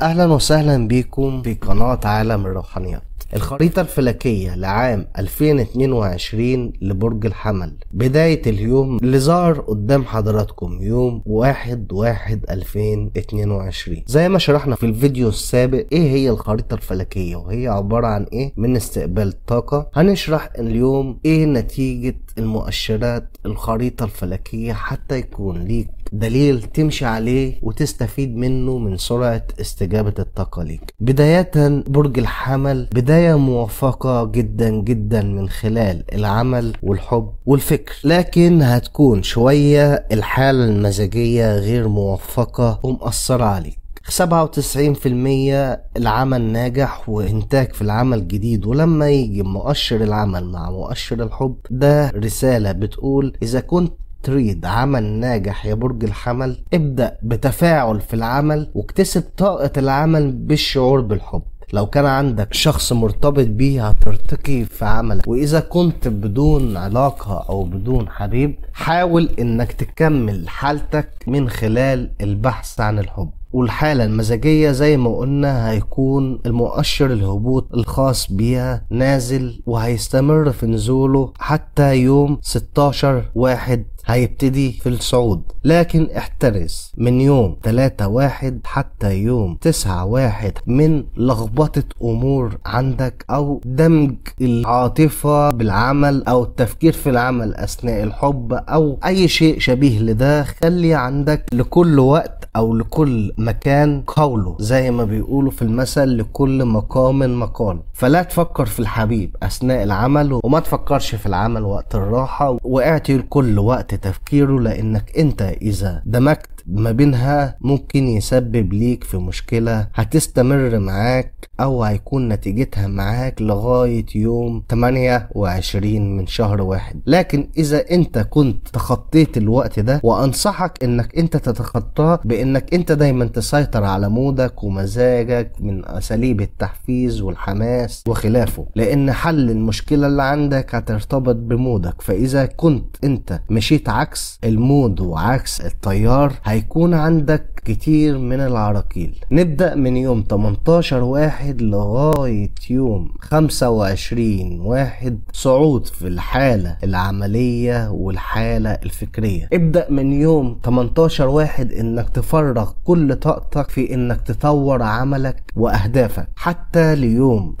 اهلا وسهلا بيكم في قناة عالم الروحانيات الخريطة الفلكية لعام 2022 لبرج الحمل بداية اليوم اللي ظهر قدام حضراتكم يوم 1 1 2022 زي ما شرحنا في الفيديو السابق ايه هي الخريطة الفلكية وهي عبارة عن ايه من استقبال طاقة هنشرح اليوم ايه نتيجة المؤشرات الخريطة الفلكية حتى يكون ليك دليل تمشي عليه وتستفيد منه من سرعة استجابة الطاقة ليك بداية برج الحمل بداية موفقة جدا جدا من خلال العمل والحب والفكر لكن هتكون شوية الحالة المزاجية غير موفقة ومأثرة عليك 97% العمل ناجح وانتاج في العمل جديد ولما يجي مؤشر العمل مع مؤشر الحب ده رسالة بتقول اذا كنت تريد عمل ناجح يا برج الحمل ابدأ بتفاعل في العمل واكتسب طاقة العمل بالشعور بالحب لو كان عندك شخص مرتبط بيه هترتقي في عملك واذا كنت بدون علاقة او بدون حبيب حاول انك تكمل حالتك من خلال البحث عن الحب والحالة المزاجية زي ما قلنا هيكون المؤشر الهبوط الخاص بيها نازل وهيستمر في نزوله حتى يوم 16 واحد هيبتدي في الصعود لكن احترس من يوم 3 واحد حتى يوم 9 واحد من لخبطة امور عندك او دمج العاطفة بالعمل او التفكير في العمل اثناء الحب او اي شيء شبيه لده خلي عندك لكل وقت او لكل مكان قوله زي ما بيقولوا في المثل لكل مقام مقال فلا تفكر في الحبيب اثناء العمل وما تفكرش في العمل وقت الراحة واعطي لكل وقت تفكيره لانك انت اذا دمجت ما بينها ممكن يسبب ليك في مشكلة هتستمر معاك او هيكون نتيجتها معاك لغاية يوم 28 من شهر واحد لكن اذا انت كنت تخطيت الوقت ده وانصحك انك انت تتخطاه بانك انت دايما تسيطر على مودك ومزاجك من اساليب التحفيز والحماس وخلافه لان حل المشكلة اللي عندك هترتبط بمودك فاذا كنت انت مشيت عكس المود وعكس التيار هيكون عندك كتير من العراقيل نبدأ من يوم 18 واحد لغاية يوم 25 واحد صعود في الحالة العملية والحالة الفكرية ابدأ من يوم 18 واحد انك تفرغ كل طاقتك في انك تطور عملك واهدافك حتى ليوم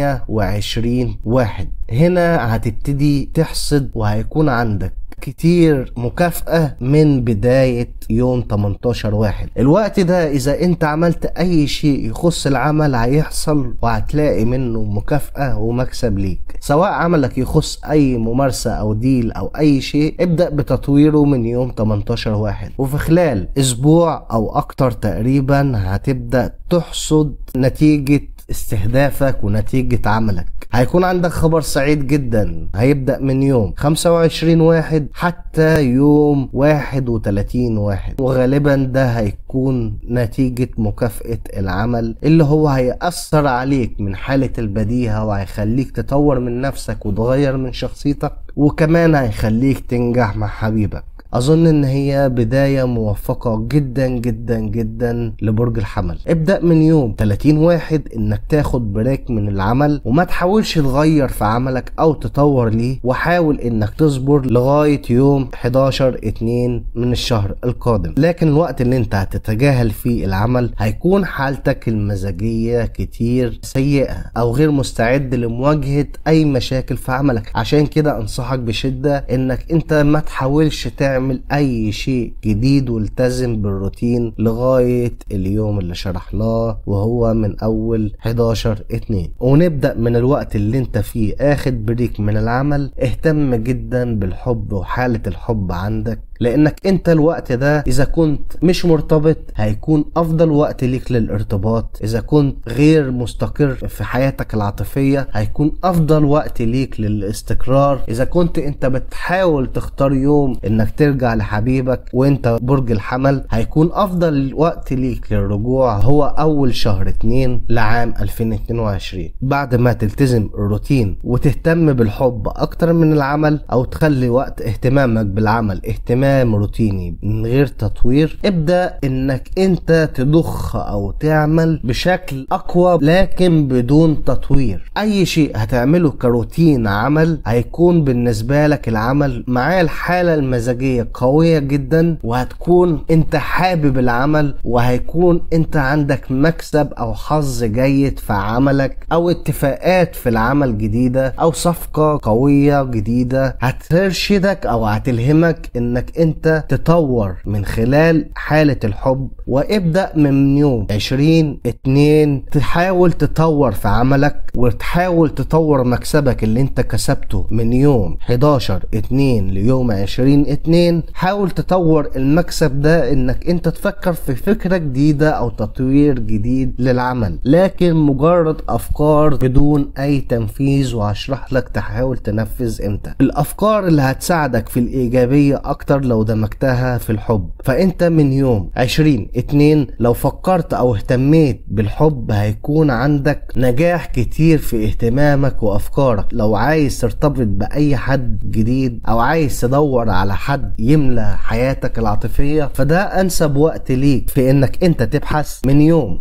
28 واحد هنا هتبتدي تحصد وهيكون عندك كتير مكافأة من بداية يوم 18 واحد الوقت ده اذا انت عملت اي شيء يخص العمل هيحصل وهتلاقي منه مكافأة ومكسب ليك سواء عملك يخص اي ممارسة او ديل او اي شيء ابدأ بتطويره من يوم 18 واحد وفي خلال اسبوع او اكتر تقريبا هتبدأ تحصد نتيجة استهدافك ونتيجة عملك هيكون عندك خبر سعيد جدا هيبدأ من يوم 25 واحد حتى يوم 31 واحد وغالبا ده هيكون نتيجة مكافأة العمل اللي هو هيأثر عليك من حالة البديهة وهيخليك تطور من نفسك وتغير من شخصيتك وكمان هيخليك تنجح مع حبيبك اظن ان هي بداية موفقة جدا جدا جدا لبرج الحمل ابدأ من يوم 30 واحد انك تاخد بريك من العمل وما تحاولش تغير في عملك او تطور ليه وحاول انك تصبر لغاية يوم 11 2 من الشهر القادم لكن الوقت اللي انت هتتجاهل فيه العمل هيكون حالتك المزاجية كتير سيئة او غير مستعد لمواجهة اي مشاكل في عملك عشان كده انصحك بشدة انك انت ما تحاولش تعمل تعمل اي شيء جديد والتزم بالروتين لغاية اليوم اللي شرحناه وهو من اول 11 2 ونبدأ من الوقت اللي انت فيه اخد بريك من العمل اهتم جدا بالحب وحالة الحب عندك لانك انت الوقت ده اذا كنت مش مرتبط هيكون افضل وقت ليك للارتباط اذا كنت غير مستقر في حياتك العاطفية هيكون افضل وقت ليك للاستقرار اذا كنت انت بتحاول تختار يوم انك ترجع ترجع لحبيبك وانت برج الحمل هيكون افضل وقت ليك للرجوع هو اول شهر اتنين لعام 2022 بعد ما تلتزم الروتين وتهتم بالحب اكتر من العمل او تخلي وقت اهتمامك بالعمل اهتمام روتيني من غير تطوير ابدأ انك انت تضخ او تعمل بشكل اقوى لكن بدون تطوير اي شيء هتعمله كروتين عمل هيكون بالنسبة لك العمل معاه الحالة المزاجية قوية جدا وهتكون انت حابب العمل وهيكون انت عندك مكسب او حظ جيد في عملك او اتفاقات في العمل جديدة او صفقة قوية جديدة هترشدك او هتلهمك انك انت تطور من خلال حالة الحب وابدأ من يوم 20 2 تحاول تطور في عملك وتحاول تطور مكسبك اللي انت كسبته من يوم 11 2 ليوم 20 2 حاول تطور المكسب ده انك انت تفكر في فكرة جديدة او تطوير جديد للعمل لكن مجرد افكار بدون اي تنفيذ وهشرح لك تحاول تنفذ امتى الافكار اللي هتساعدك في الايجابية اكتر لو دمجتها في الحب فانت من يوم 20 2 لو فكرت او اهتميت بالحب هيكون عندك نجاح كتير في اهتمامك وافكارك لو عايز ترتبط باي حد جديد او عايز تدور على حد يملى حياتك العاطفية فده انسب وقت ليك في انك انت تبحث من يوم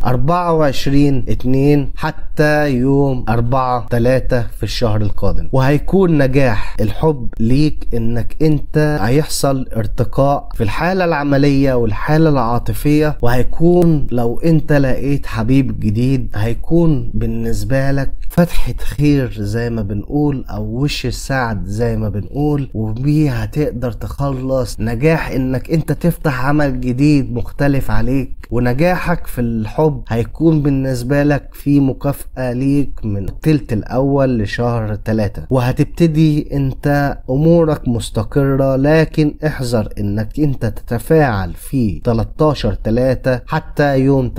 24 2 حتى يوم 4 3 في الشهر القادم وهيكون نجاح الحب ليك انك انت هيحصل ارتقاء في الحالة العملية والحالة العاطفية وهيكون لو انت لقيت حبيب جديد هيكون بالنسبة لك فتحة خير زي ما بنقول او وش السعد زي ما بنقول وبيه هتقدر تخلص نجاح انك انت تفتح عمل جديد مختلف عليك ونجاحك في الحب هيكون بالنسبة لك في مكافأة ليك من التلت الاول لشهر ثلاثة وهتبتدي انت امورك مستقرة لكن احذر انك انت تتفاعل في 13 3 حتى يوم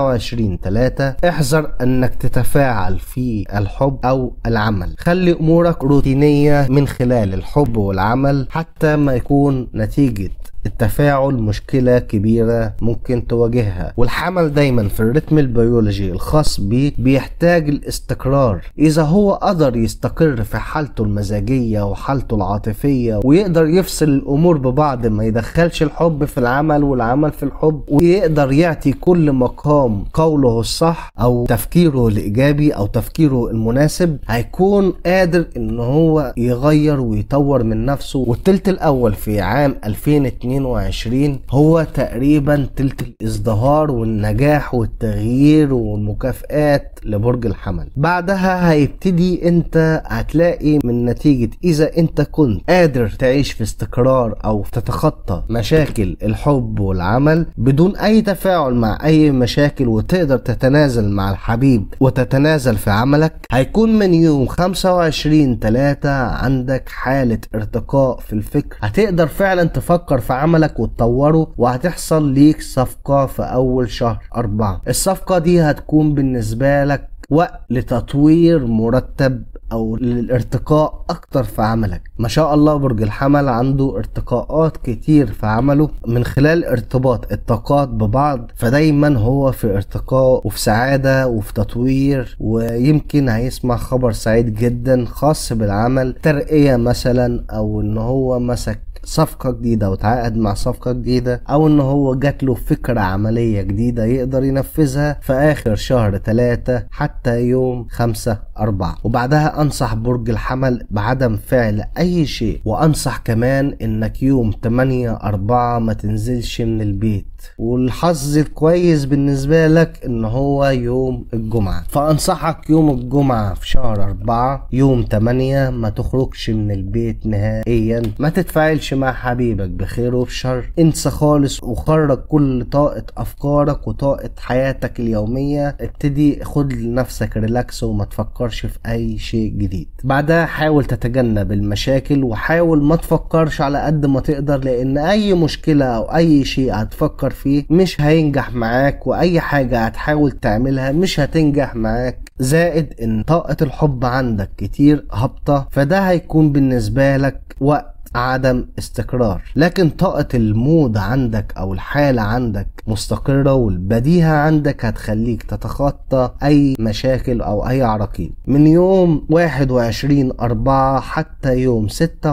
23 3 احذر انك تتفاعل في الحب او العمل خلي امورك روتينية من خلال الحب والعمل حتى ما يكون نتيجة التفاعل مشكلة كبيرة ممكن تواجهها والحمل دايما في الرتم البيولوجي الخاص بيه بيحتاج الاستقرار إذا هو قدر يستقر في حالته المزاجية وحالته العاطفية ويقدر يفصل الأمور ببعض ما يدخلش الحب في العمل والعمل في الحب ويقدر يعطي كل مقام قوله الصح أو تفكيره الإيجابي أو تفكيره المناسب هيكون قادر إن هو يغير ويطور من نفسه والتلت الأول في عام 2022 2022 هو تقريبا تلت الازدهار والنجاح والتغيير والمكافآت لبرج الحمل بعدها هيبتدي انت هتلاقي من نتيجة اذا انت كنت قادر تعيش في استقرار او تتخطى مشاكل الحب والعمل بدون اي تفاعل مع اي مشاكل وتقدر تتنازل مع الحبيب وتتنازل في عملك هيكون من يوم 25 3 عندك حالة ارتقاء في الفكر هتقدر فعلا تفكر في عملك وتطوره وهتحصل ليك صفقة في أول شهر أربعة الصفقة دي هتكون بالنسبة لك وقت لتطوير مرتب او للارتقاء اكتر في عملك ما شاء الله برج الحمل عنده ارتقاءات كتير في عمله من خلال ارتباط الطاقات ببعض فدايما هو في ارتقاء وفي سعادة وفي تطوير ويمكن هيسمع خبر سعيد جدا خاص بالعمل ترقية مثلا او ان هو مسك صفقة جديدة وتعاقد مع صفقة جديدة او ان هو جات له فكرة عملية جديدة يقدر ينفذها في اخر شهر ثلاثة حتى يوم خمسة اربعة وبعدها انصح برج الحمل بعدم فعل اي شيء وانصح كمان انك يوم 8 اربعة ما تنزلش من البيت والحظ الكويس بالنسبة لك ان هو يوم الجمعة فانصحك يوم الجمعة في شهر اربعة يوم 8 ما تخرجش من البيت نهائيا ما تتفاعلش مع حبيبك بخير وبشر انسى خالص وخرج كل طاقة افكارك وطاقة حياتك اليومية ابتدي خد لنفسك ريلاكس وما تفكرش في اي شيء جديد بعدها حاول تتجنب المشاكل وحاول ما تفكرش على قد ما تقدر لان اي مشكلة او اي شيء هتفكر فيه مش هينجح معاك واي حاجة هتحاول تعملها مش هتنجح معاك زائد ان طاقة الحب عندك كتير هابطة فده هيكون بالنسبة لك وقت عدم استقرار لكن طاقة المود عندك او الحالة عندك مستقرة والبديهة عندك هتخليك تتخطى اي مشاكل او اي عراقيل من يوم 21 4 حتى يوم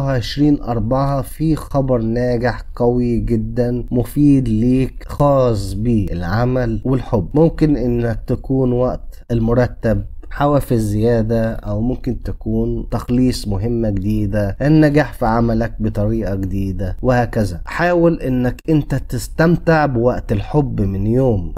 26 4 في خبر ناجح قوي جدا مفيد ليك خاص بالعمل والحب ممكن انك تكون وقت المرتب حوافز زيادة أو ممكن تكون تخليص مهمة جديدة النجاح في عملك بطريقة جديدة وهكذا حاول انك انت تستمتع بوقت الحب من يوم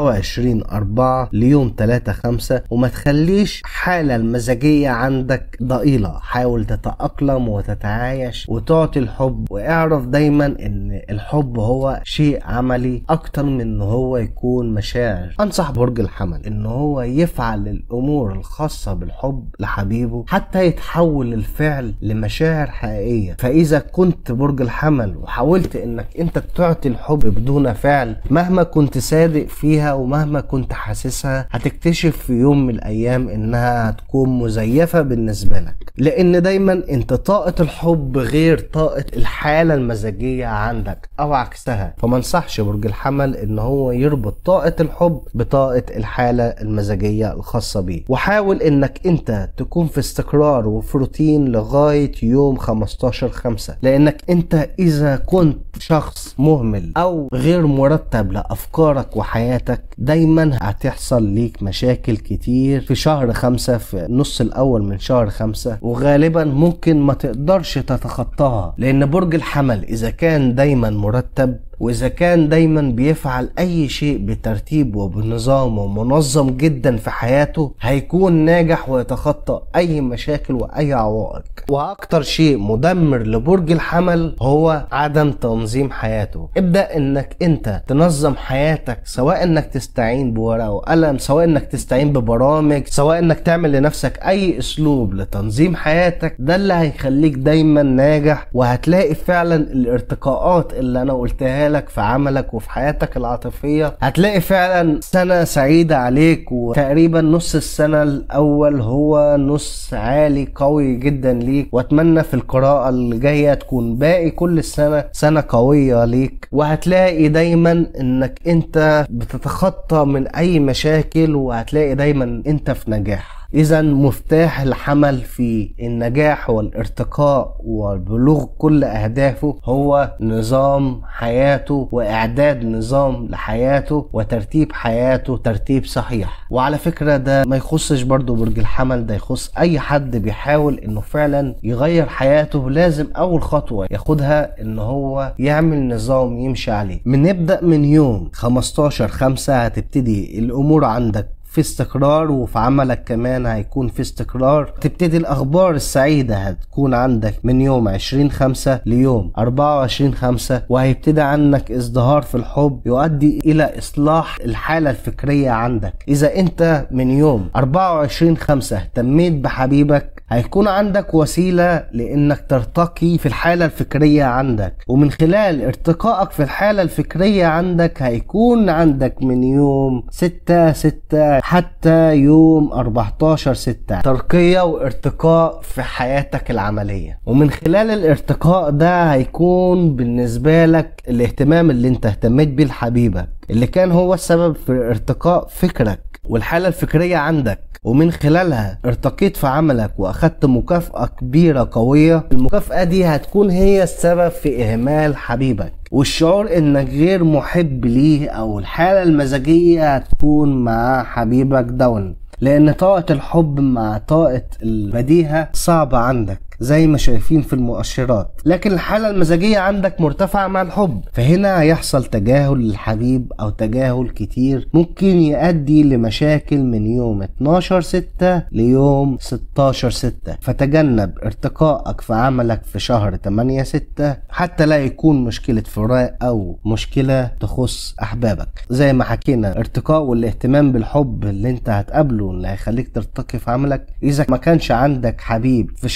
24 4 ليوم 3 5 وما تخليش حالة المزاجية عندك ضئيلة حاول تتأقلم وتتعايش وتعطي الحب واعرف دايما ان الحب هو شيء عملي اكتر من ان هو يكون مشاعر انصح برج الحمل ان هو يفعل الامور الامور الخاصة بالحب لحبيبه حتى يتحول الفعل لمشاعر حقيقية فاذا كنت برج الحمل وحاولت انك انت تعطي الحب بدون فعل مهما كنت صادق فيها ومهما كنت حاسسها هتكتشف في يوم من الايام انها هتكون مزيفة بالنسبة لك لان دايما انت طاقة الحب غير طاقة الحالة المزاجية عندك او عكسها فما انصحش برج الحمل ان هو يربط طاقة الحب بطاقة الحالة المزاجية الخاصة بيه وحاول انك انت تكون في استقرار وفي روتين لغاية يوم 15 5 لانك انت اذا كنت شخص مهمل او غير مرتب لافكارك وحياتك دايما هتحصل ليك مشاكل كتير في شهر خمسة في النص الاول من شهر خمسة وغالبا ممكن ما تقدرش تتخطاها لان برج الحمل اذا كان دايما مرتب واذا كان دايما بيفعل اي شيء بترتيب وبنظام ومنظم جدا في حياته هيكون ناجح ويتخطى اي مشاكل واي عوائق واكتر شيء مدمر لبرج الحمل هو عدم تنظيم حياته ابدا انك انت تنظم حياتك سواء انك تستعين بورقه وقلم سواء انك تستعين ببرامج سواء انك تعمل لنفسك اي اسلوب لتنظيم حياتك ده اللي هيخليك دايما ناجح وهتلاقي فعلا الارتقاءات اللي انا قلتها لك في عملك وفي حياتك العاطفية هتلاقي فعلا سنة سعيدة عليك وتقريبا نص السنة الأول هو نص عالي قوي جدا ليك وأتمنى في القراءة اللي جاية تكون باقي كل السنة سنة قوية ليك وهتلاقي دايما إنك أنت بتتخطى من أي مشاكل وهتلاقي دايما أنت في نجاح اذا مفتاح الحمل في النجاح والارتقاء وبلوغ كل اهدافه هو نظام حياته واعداد نظام لحياته وترتيب حياته ترتيب صحيح وعلى فكرة ده ما يخصش برضو برج الحمل ده يخص اي حد بيحاول انه فعلا يغير حياته لازم اول خطوة ياخدها ان هو يعمل نظام يمشي عليه من نبدأ من يوم 15 5 هتبتدي الامور عندك في استقرار وفي عملك كمان هيكون في استقرار تبتدي الأخبار السعيدة هتكون عندك من يوم 20 5 ليوم 24 5 وهيبتدي عنك ازدهار في الحب يؤدي إلى إصلاح الحالة الفكرية عندك إذا أنت من يوم 24 5 اهتميت بحبيبك هيكون عندك وسيلة لانك ترتقي في الحالة الفكرية عندك ومن خلال ارتقائك في الحالة الفكرية عندك هيكون عندك من يوم 6 6 حتى يوم 14 6 ترقية وارتقاء في حياتك العملية ومن خلال الارتقاء ده هيكون بالنسبة لك الاهتمام اللي انت اهتميت بيه لحبيبك اللي كان هو السبب في ارتقاء فكرك والحالة الفكرية عندك ومن خلالها ارتقيت في عملك واخدت مكافأة كبيرة قوية المكافأة دي هتكون هي السبب في اهمال حبيبك والشعور انك غير محب ليه او الحالة المزاجية هتكون مع حبيبك داون لان طاقة الحب مع طاقة البديهة صعبة عندك زي ما شايفين في المؤشرات لكن الحالة المزاجية عندك مرتفعة مع الحب فهنا هيحصل تجاهل للحبيب او تجاهل كتير ممكن يؤدي لمشاكل من يوم 12 6 ليوم 16 6 فتجنب ارتقائك في عملك في شهر 8 6 حتى لا يكون مشكلة فراق او مشكلة تخص احبابك زي ما حكينا ارتقاء والاهتمام بالحب اللي انت هتقابله اللي هيخليك ترتقي في عملك اذا ما كانش عندك حبيب في شهر 5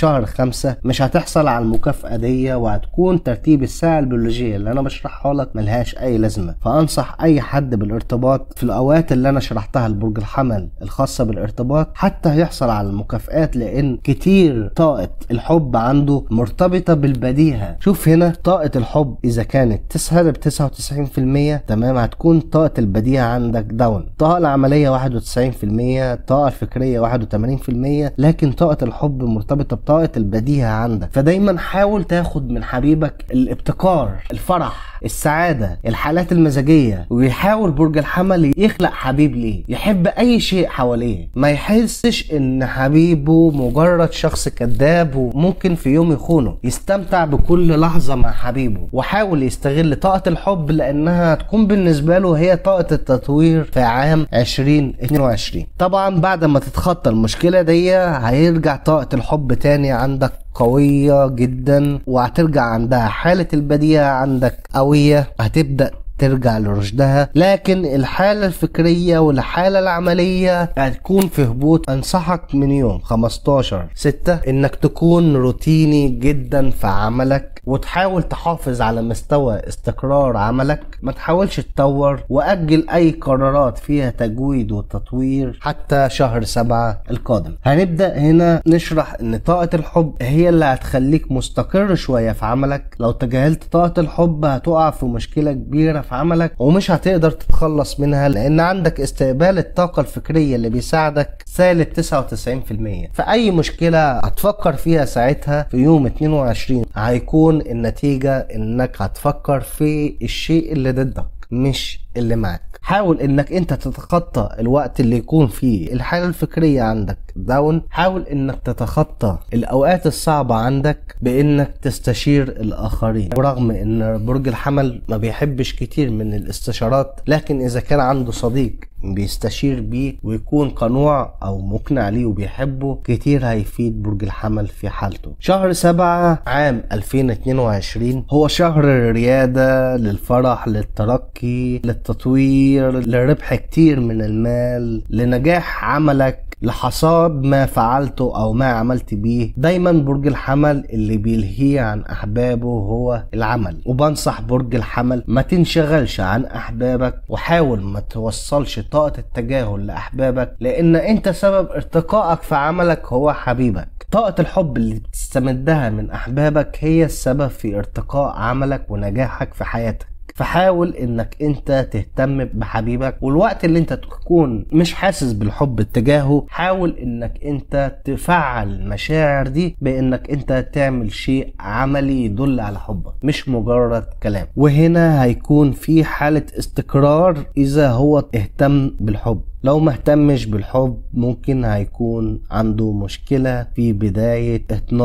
خمسة مش هتحصل على المكافأة دي وهتكون ترتيب الساعة البيولوجية اللي انا بشرحها لك ملهاش اي لازمة فانصح اي حد بالارتباط في الاوقات اللي انا شرحتها لبرج الحمل الخاصة بالارتباط حتى هيحصل على المكافآت لان كتير طاقة الحب عنده مرتبطة بالبديهة شوف هنا طاقة الحب اذا كانت تسهل ب 99% تمام هتكون طاقة البديهة عندك داون الطاقة العملية 91% الطاقة الفكرية 81% لكن طاقة الحب مرتبطة بطاقة البديهة عندك فدايما حاول تاخد من حبيبك الابتكار الفرح السعادة الحالات المزاجية ويحاول برج الحمل يخلق حبيب ليه يحب اي شيء حواليه ما يحسش ان حبيبه مجرد شخص كذاب وممكن في يوم يخونه يستمتع بكل لحظة مع حبيبه وحاول يستغل طاقة الحب لانها تكون بالنسبة له هي طاقة التطوير في عام 2022 طبعا بعد ما تتخطى المشكلة دي هيرجع طاقة الحب تاني عندك قوية جدا وهترجع عندها حالة البديهة عندك قوية هتبدأ ترجع لرشدها لكن الحالة الفكرية والحالة العملية هتكون في هبوط انصحك من يوم 15 6 انك تكون روتيني جدا في عملك وتحاول تحافظ على مستوى استقرار عملك ما تحاولش تطور واجل اي قرارات فيها تجويد وتطوير حتى شهر سبعة القادم هنبدأ هنا نشرح ان طاقة الحب هي اللي هتخليك مستقر شوية في عملك لو تجاهلت طاقة الحب هتقع في مشكلة كبيرة في عملك ومش هتقدر تتخلص منها لان عندك استقبال الطاقة الفكرية اللي بيساعدك سالب 99% فأي مشكلة هتفكر فيها ساعتها في يوم 22 هيكون النتيجة انك هتفكر في الشيء اللي ضدك مش اللي معاك حاول انك انت تتخطى الوقت اللي يكون فيه الحالة الفكرية عندك داون حاول انك تتخطى الاوقات الصعبة عندك بانك تستشير الاخرين ورغم ان برج الحمل ما بيحبش كتير من الاستشارات لكن اذا كان عنده صديق بيستشير بيه ويكون قنوع او مقنع ليه وبيحبه كتير هيفيد برج الحمل في حالته شهر سبعة عام 2022 هو شهر الريادة للفرح للترقي للتطوير لربح كتير من المال لنجاح عملك لحصاد ما فعلته او ما عملت بيه دايما برج الحمل اللي بيلهيه عن احبابه هو العمل وبنصح برج الحمل ما تنشغلش عن احبابك وحاول ما توصلش طاقة التجاهل لاحبابك لان انت سبب ارتقائك في عملك هو حبيبك طاقة الحب اللي بتستمدها من احبابك هي السبب في ارتقاء عملك ونجاحك في حياتك فحاول انك انت تهتم بحبيبك والوقت اللي انت تكون مش حاسس بالحب اتجاهه حاول انك انت تفعل المشاعر دي بانك انت تعمل شيء عملي يدل على حبك مش مجرد كلام وهنا هيكون في حالة استقرار اذا هو اهتم بالحب لو مهتمش بالحب ممكن هيكون عنده مشكلة في بداية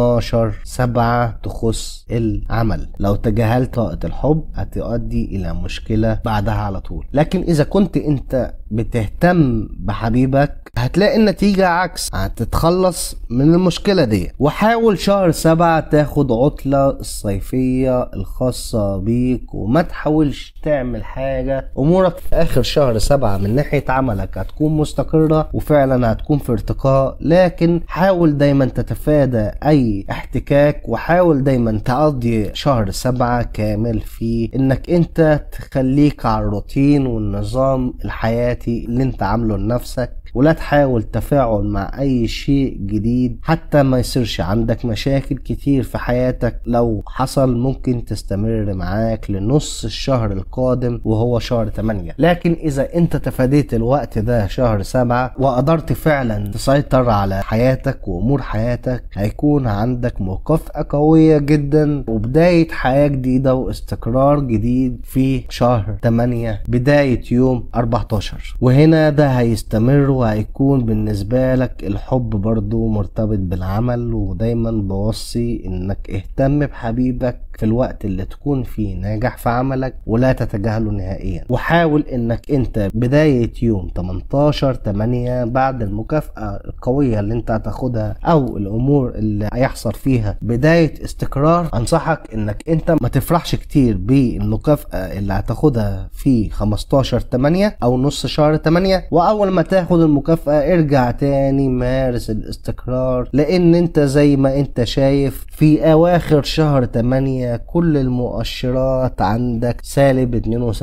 12 سبعة تخص العمل لو تجاهلت طاقة الحب هتؤدي إلى مشكلة بعدها على طول لكن إذا كنت أنت بتهتم بحبيبك هتلاقي النتيجة عكس هتتخلص من المشكلة دي وحاول شهر سبعة تاخد عطلة الصيفية الخاصة بيك وما تحاولش تعمل حاجة أمورك في آخر شهر سبعة من ناحية عملك هتكون مستقرة وفعلا هتكون في ارتقاء لكن حاول دايما تتفادى أي احتكاك وحاول دايما تقضي شهر سبعة كامل في إنك أنت تخليك على الروتين والنظام الحياتي اللي أنت عامله لنفسك ولا تحاول تفاعل مع اي شيء جديد حتى ما يصيرش عندك مشاكل كتير في حياتك لو حصل ممكن تستمر معاك لنص الشهر القادم وهو شهر 8 لكن اذا انت تفاديت الوقت ده شهر 7 وقدرت فعلا تسيطر على حياتك وامور حياتك هيكون عندك مكافأة قوية جدا وبداية حياة جديدة واستقرار جديد في شهر 8 بداية يوم 14 وهنا ده هيستمر وهيكون بالنسبة لك الحب برضو مرتبط بالعمل ودايما بوصي انك اهتم بحبيبك في الوقت اللي تكون فيه ناجح في عملك ولا تتجاهله نهائيا وحاول انك انت بداية يوم 18 8 بعد المكافأة القوية اللي انت هتاخدها او الامور اللي هيحصل فيها بداية استقرار انصحك انك انت ما تفرحش كتير بالمكافأة اللي هتاخدها في 15 8 او نص شهر 8 واول ما تاخد المكافأة ارجع تاني مارس الاستقرار لان انت زي ما انت شايف في اواخر شهر 8 كل المؤشرات عندك سالب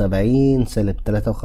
72 سالب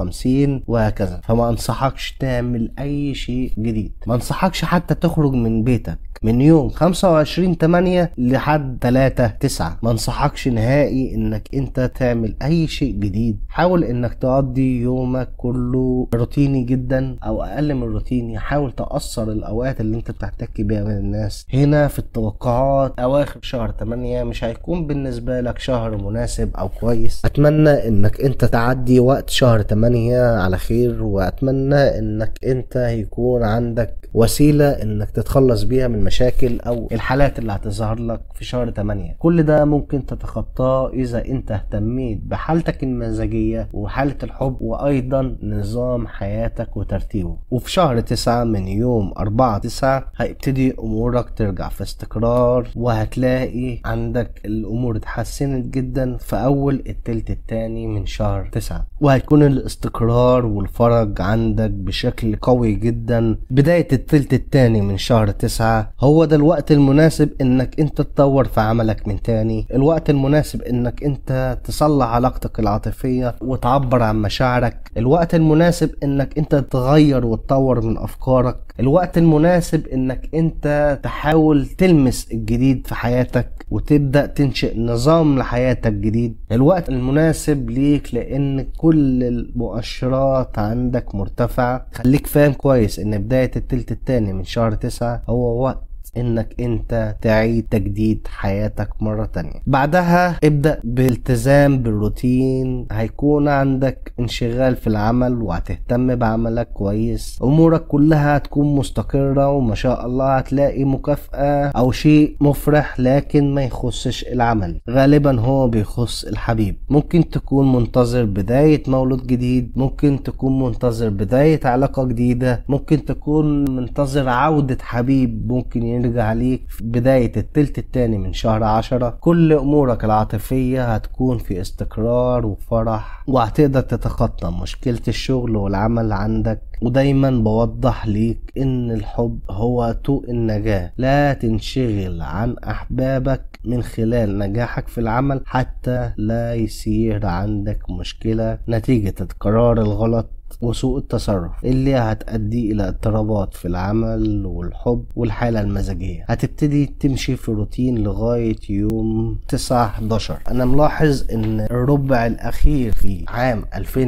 53 وهكذا فما انصحكش تعمل اي شيء جديد ما انصحكش حتى تخرج من بيتك من يوم 25 8 لحد 3 9 ما انصحكش نهائي انك انت تعمل اي شيء جديد حاول انك تقضي يومك كله روتيني جدا او اقل من روتيني حاول تقصر الاوقات اللي انت بتحتك بيها من الناس هنا في التوقعات اواخر شهر 8 مش هيكون بالنسبه لك شهر مناسب او كويس اتمنى انك انت تعدي وقت شهر 8 على خير واتمنى انك انت يكون عندك وسيله انك تتخلص بيها من المشاكل او الحالات اللي هتظهر لك في شهر 8 كل ده ممكن تتخطاه اذا انت اهتميت بحالتك المزاجية وحالة الحب وايضا نظام حياتك وترتيبه وفي شهر 9 من يوم 4 9 هيبتدي امورك ترجع في استقرار وهتلاقي عندك الامور اتحسنت جدا في اول التلت التاني من شهر 9 وهيكون الاستقرار والفرج عندك بشكل قوي جدا بداية التلت التاني من شهر 9 هو ده الوقت المناسب انك انت تطور في عملك من تاني الوقت المناسب انك انت تصلح علاقتك العاطفية وتعبر عن مشاعرك الوقت المناسب انك انت تغير وتطور من افكارك الوقت المناسب انك انت تحاول تلمس الجديد في حياتك وتبدأ تنشئ نظام لحياتك جديد الوقت المناسب ليك لان كل المؤشرات عندك مرتفعة خليك فاهم كويس ان بداية التلت التاني من شهر تسعة هو وقت انك انت تعيد تجديد حياتك مرة تانية بعدها ابدأ بالتزام بالروتين هيكون عندك انشغال في العمل وهتهتم بعملك كويس امورك كلها هتكون مستقرة وما شاء الله هتلاقي مكافأة او شيء مفرح لكن ما يخصش العمل غالبا هو بيخص الحبيب ممكن تكون منتظر بداية مولود جديد ممكن تكون منتظر بداية علاقة جديدة ممكن تكون منتظر عودة حبيب ممكن يرجع عليك في بداية التلت التاني من شهر عشرة كل أمورك العاطفية هتكون في استقرار وفرح وهتقدر تتخطى مشكلة الشغل والعمل عندك ودايما بوضح ليك ان الحب هو طوق النجاة لا تنشغل عن احبابك من خلال نجاحك في العمل حتى لا يصير عندك مشكلة نتيجة القرار الغلط وسوء التصرف اللي هتؤدي الى اضطرابات في العمل والحب والحالة المزاجية هتبتدي تمشي في روتين لغاية يوم 9 11 انا ملاحظ ان الربع الاخير في عام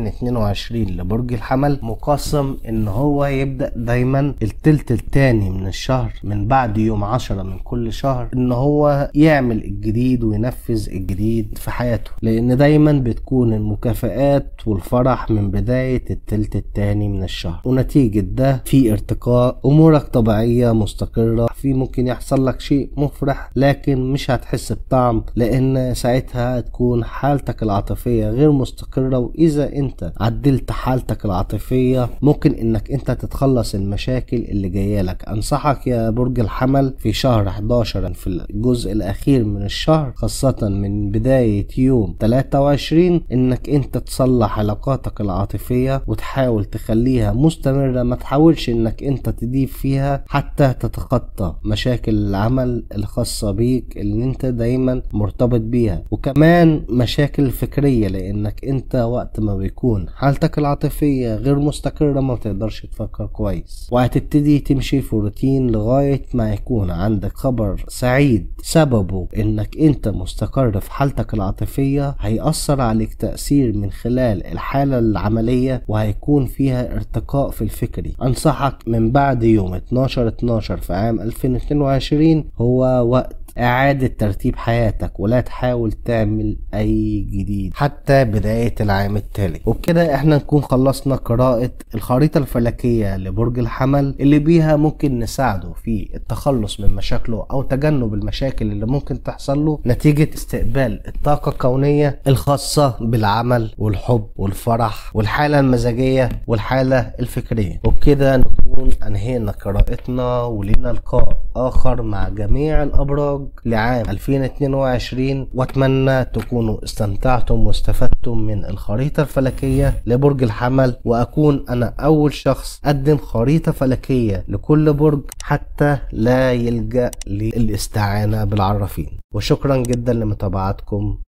2022 لبرج الحمل مقسم ان هو يبدأ دايما التلت التاني من الشهر من بعد يوم 10 من كل شهر ان هو يعمل الجديد وينفذ الجديد في حياته لان دايما بتكون المكافآت والفرح من بداية التلت التاني من الشهر ونتيجة ده في ارتقاء امورك طبيعية مستقرة في ممكن يحصل لك شيء مفرح لكن مش هتحس بطعم لان ساعتها تكون حالتك العاطفية غير مستقرة واذا انت عدلت حالتك العاطفية ممكن انك انت تتخلص المشاكل اللي جاية لك انصحك يا برج الحمل في شهر 11 في الجزء الاخير من الشهر خاصة من بداية يوم 23 انك انت تصلح علاقاتك العاطفية وتحاول تخليها مستمرة ما تحاولش انك انت تضيف فيها حتى تتخطى مشاكل العمل الخاصة بيك اللي انت دايما مرتبط بيها وكمان مشاكل فكرية لانك انت وقت ما بيكون حالتك العاطفية غير مستقرة ما بتقدرش تفكر كويس وهتبتدي تمشي في روتين لغاية ما يكون عندك خبر سعيد سببه انك انت مستقر في حالتك العاطفية هيأثر عليك تأثير من خلال الحالة العملية وهيكون فيها ارتقاء في الفكري انصحك من بعد يوم 12 12 في عام 2022 هو وقت اعادة ترتيب حياتك ولا تحاول تعمل اي جديد حتى بداية العام التالي وبكده احنا نكون خلصنا قراءة الخريطة الفلكية لبرج الحمل اللي بيها ممكن نساعده في التخلص من مشاكله او تجنب المشاكل اللي ممكن تحصل له نتيجة استقبال الطاقة الكونية الخاصة بالعمل والحب والفرح والحالة المزاجية والحالة الفكرية وبكده نكون انهينا قراءتنا ولينا لقاء اخر مع جميع الابراج لعام 2022 واتمنى تكونوا استمتعتم واستفدتم من الخريطة الفلكية لبرج الحمل واكون انا اول شخص قدم خريطة فلكية لكل برج حتى لا يلجأ للاستعانة بالعرافين وشكرا جدا لمتابعتكم